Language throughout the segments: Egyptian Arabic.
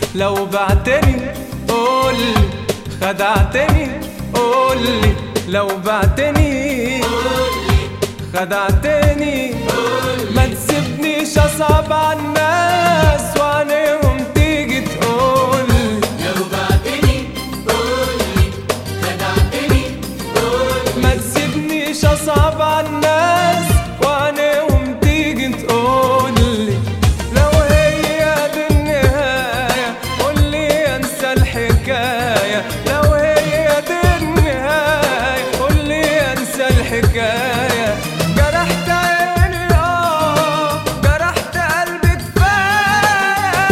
لو بعتني قولي خدعتني قولي لو بعتني خدعتني ما تسيبنيش اصعب على الناس وعليهم تيجي تقولي لو بعتني قولي خدعتني قولي ما تسيبنيش اصعب على الناس وعليهم تيجي تقولي لو هي دي النهاية قولي انسى الحكاية لو هي دي النهاية قولي انسى الحكاية جرحت عيني اه جرحت قلبي كفاية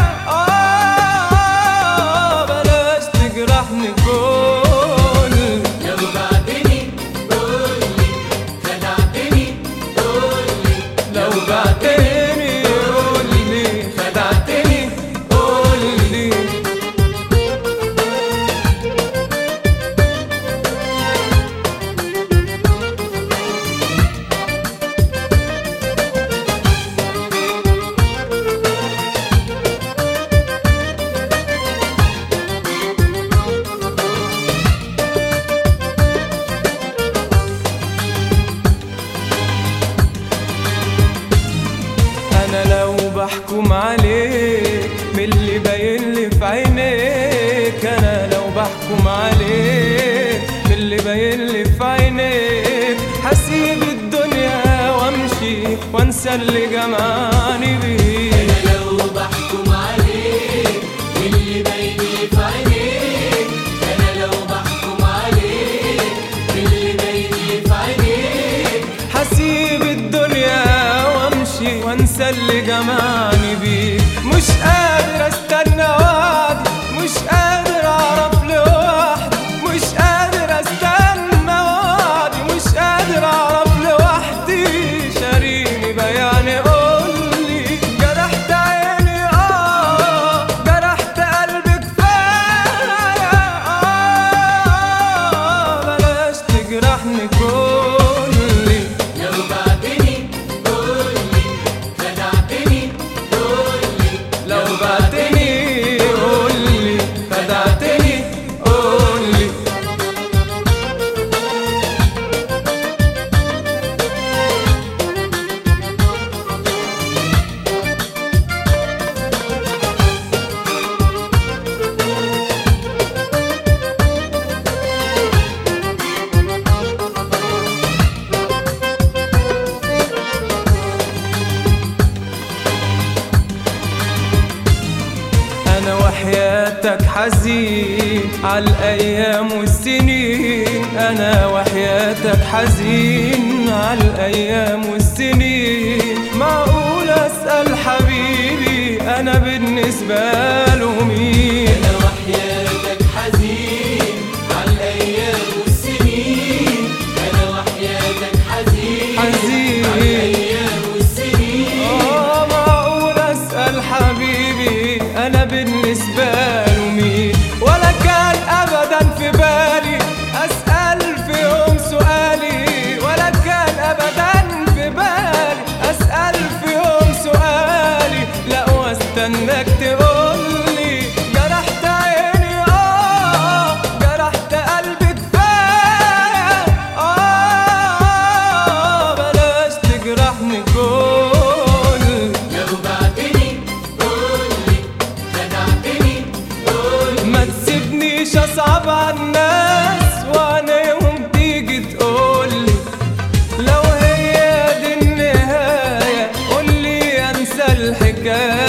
اه بلاش تجرحني كل لو بعتني قولي خدعتني قولي لو بعتني قولي خدعتني قولي انا لو بحكم عليك من اللي باين لي في عينيك انا لو بحكم عليك من اللي باين لي في عينيك هسيب الدنيا وامشي وانسى اللي جمعني بيك انا لو بحكم عليك اللي بايني في عينيك انا لو بحكم عليك اللي بايني في عينيك هسيب الدنيا وامشي وانسى اللي جمعني بيك مش قادر استنى وعدي مش قادر اعرف لوحدي مش قادر استنى وعدي مش قادر اعرف لوحدي شاريني بياني قولي جرحت عيني اه جرحت قلبي كفايه اه بلاش تجرحني كلي لو بعتني قولي خدعتني قولي لو بعتني قولي خدعتني قولي انا وحياتك حزين على الايام والسنين انا وحياتك حزين على الايام والسنين معقول اسال حبيبي انا بالنسبه له مين انا وحياتك حزين على الايام والسنين انا وحياتك حزين حزين. على الايام والسنين اه معقول اسال حبيبي انا بالنسبه له مين ولا كان ابدا في بالي اسال في يوم سؤالي ولا كان ابدا في بالي اسال في يوم سؤالي لا واستناك تقولي جرحت عيني اه جرحت قلبي كفايه اه بلاش تجرحني كل لو بعتني قولي خدعتني قولي ما تسيبنيش اصعب على الناس وعليهم تيجي تقولي لو هي دي النهاية قولي انسى الحكاية